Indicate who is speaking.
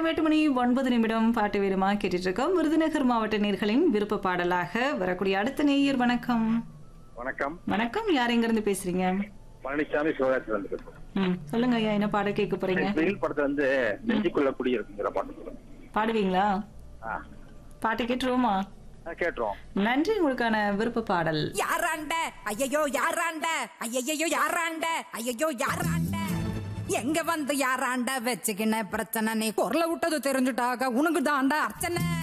Speaker 1: நேரம் எட்டு மணி ஒன்பது நிமிடம் பாட்டு வீரமா கேட்டுட்டு இருக்கோம் விருதுநகர் மாவட்ட நேர்களின் விருப்ப பாடலாக வரக்கூடிய அடுத்த நேயர் வணக்கம்
Speaker 2: வணக்கம்
Speaker 1: வணக்கம் யார் எங்க இருந்து பேசுறீங்க
Speaker 2: பழனிசாமி சிவகாசி வந்து பேசுறேன்
Speaker 1: ம் சொல்லுங்க ஐயா என்ன பாட கேட்க போறீங்க
Speaker 2: வெயில் படத்துல வந்து நெஞ்சுக்குள்ள குடியிருக்குங்கிற பாட்டு சொல்லுங்க
Speaker 1: பாடுவீங்களா
Speaker 2: ஆ,
Speaker 1: பாட்டு கேட்டுருவோமா
Speaker 2: ஆ, கேட்டுருவோம்
Speaker 1: நன்றி உங்களுக்கான விருப்ப பாடல்
Speaker 3: யாராண்ட ஐயையோ யாராண்ட ஐயையோ யாராண்ட ஐயையோ யாராண்ட எங்க வந்து யாராண்ட வச்சுக்கின பிரச்சனை நீ குரல விட்டது தெரிஞ்சுட்டாக உனக்கு தாண்டா அர்ச்சனை